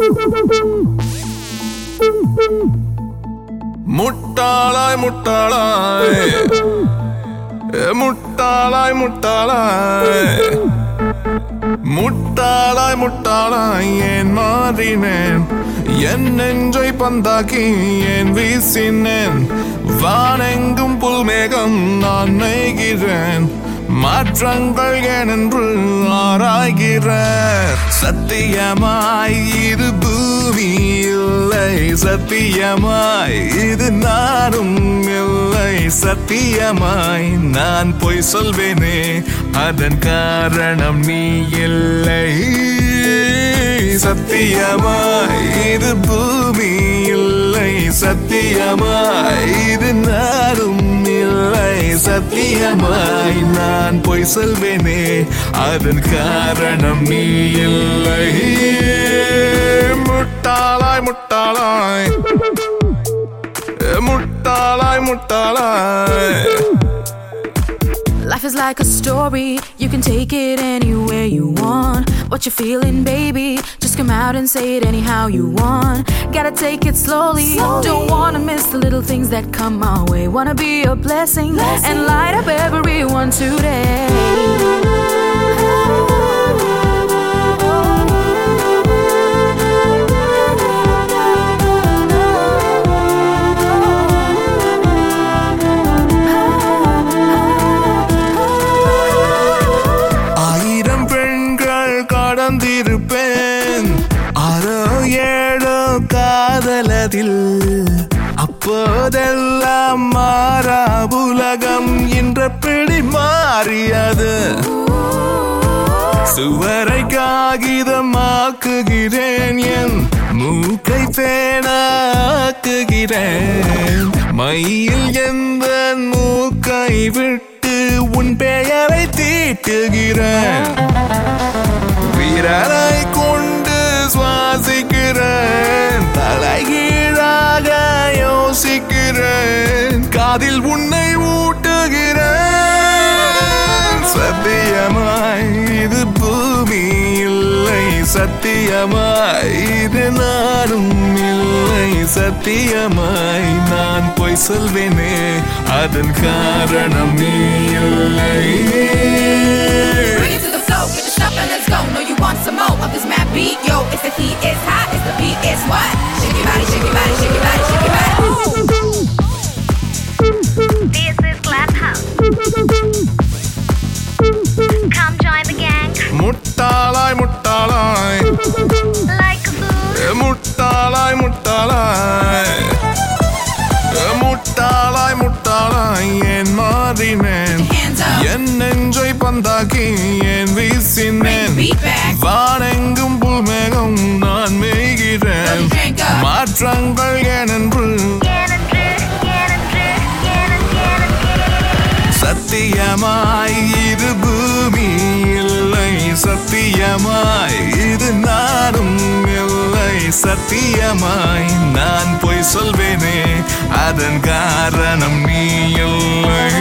முட்டாளாய் முட்டாளாய் ஏ, முட்டாளாய் முட்டாளாய் முட்டாளாய் முட்டாளாய் ஏன் மாறினேன் என் நெஞ்சை பந்தாக்கி ஏன் வீசினேன் வானெங்கும் புல்மேகம் நான் நெய்கிறேன் மாற்றங்கள் ஏனென்று ஆராய்கிறேன் சத்தியமாய் இது பூமி இல்லை சத்தியமாய் இது நானும் இல்லை சத்தியமாய் நான் பொய் சொல்வேனே அதன் காரணம் நீ இல்லை சத்தியமாய் இது பூமி இல்லை சத்தியமாய் இது நானும் இல்லை சத்தியமாய் நான் பொய் சொல்வேனே அதன் காரணம் நீ இல்லை முட்டாளாய் முட்டாளாய் முட்டாளாய் முட்டாளாய் Life is like a story, you can take it anywhere you want. What you're feeling, baby, just come out and say it anyhow you want. Gotta take it slowly, don't wanna miss the little things that come our way. Wanna be a blessing, and light up everyone today. ஆயிரம் பெண்கள் கடந்திருப்பேன் ஆறோ ஏழோ காதலதில் அப்போதெல்லாம் மாறா உலகம் என்ற பிடி மாறியது சுவரை காகிதமாக்குகிறேன் என் மூக்கை பேனாக்குகிறேன் மையில் எந்த மூக்கை விட்டு உன் பெயரை தீட்டுகிறேன் வீரரை கொண்டு சுவாசிக்கிறேன் தலைகீழாக யோசிக்கிறேன் காதில் உன்னை ஊட்டுகிறேன் சத்தியமாய் இது பூமி இல்லை சத்தியமாய் இது நானும் இல்லை சத்தியமாய் நான் பொய் சொல்வேனே அதன் காரணம் நீ இல்லை Bring it to the flow, get the stuff and let's go. Know you want some more of this mad beat, yo. It's the heat, it's hot, it's the beat, it's what? Shake your body, shake your body, shake your body, shake your body. This is Clubhouse. Come join the gang முட்டாளாய் முட்டாளாய் like a boo. ஏ, முட்டாளாய் முட்டாளாய் ஏ, முட்டாளாய் முட்டாளாய் ஏன் மாறினேன் Hands up, என் நெஞ்சை பந்தாக்கி ஏன் வீசினேன் beat back. வானெங்கும் புல்மேகம் நான் மேய்கிறேன் Drink up. மாற்றங்கள் ஏனென்று Get a drip, get a drip, get a, get a, get a. சத்தியமாய் இது பூமி இல்லை சத்தியமாய் இது நானும் இல்லை சத்தியமாய் நான் பொய் சொல்வேனே அதன் காரணம் நீ இல்லை